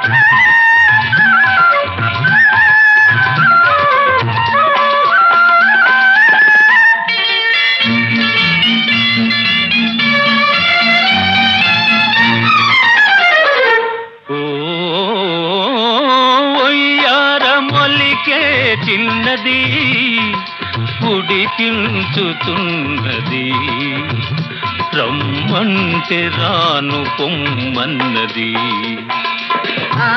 ఓ ఒయ్యార మొలికే చిన్నది ఉడికించుతున్నది రమ్మంటే రాను పొమ్మన్నది ఆ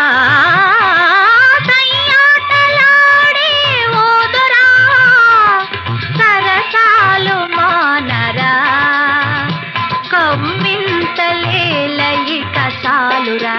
సయ్యాటలాడే ఓదరా సరసాలు మానరా కమ్మింతలేలయిక చాలురా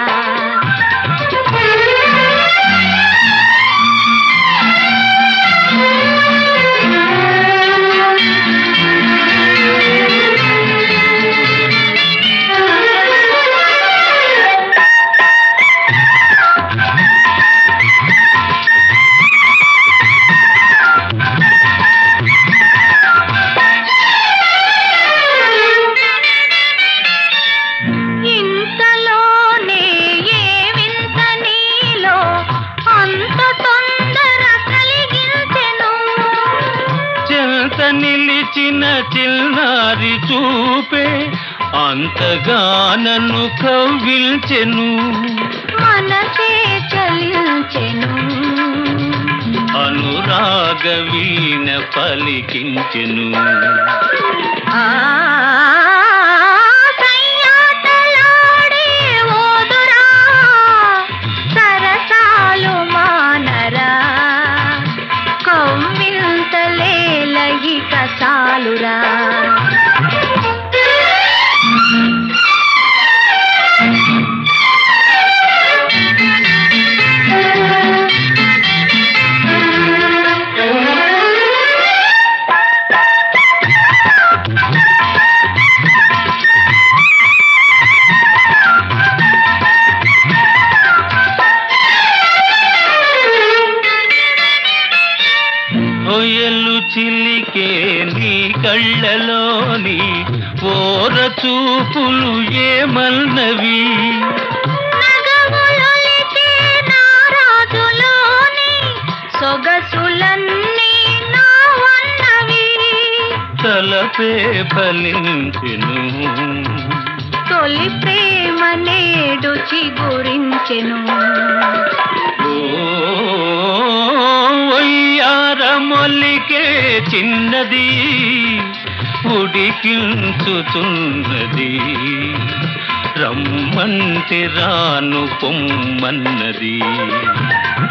ఇంతలోనే ఏ వింత నీలో అంత తొందర కలిగించెను చెంత నిలిచిన చిన్నారి చూపే అంతగానను కవ్విల్చెను మనసే చలించెను అనురాగ వీణ పలికించెను ఆ సయ్యాటలాడే ఓదురా సరసాలు మానరా కమ్మింతలేలయిక చాలురా ఒయలు చిలికే నీ కళ్ళలోని ఓర చూపులు ఏమన్నవి నగములొలికే నారాజులోని సొగసులన్నీ నావన్నవి తలపే ఫలించెను తొలి ప్రేమ నేడు చిగురించెను ఓ వయ్యార మొల్లికే చిన్నది ఉడికించుతున్నది రమ్మంటే రాను పొమ్మన్నది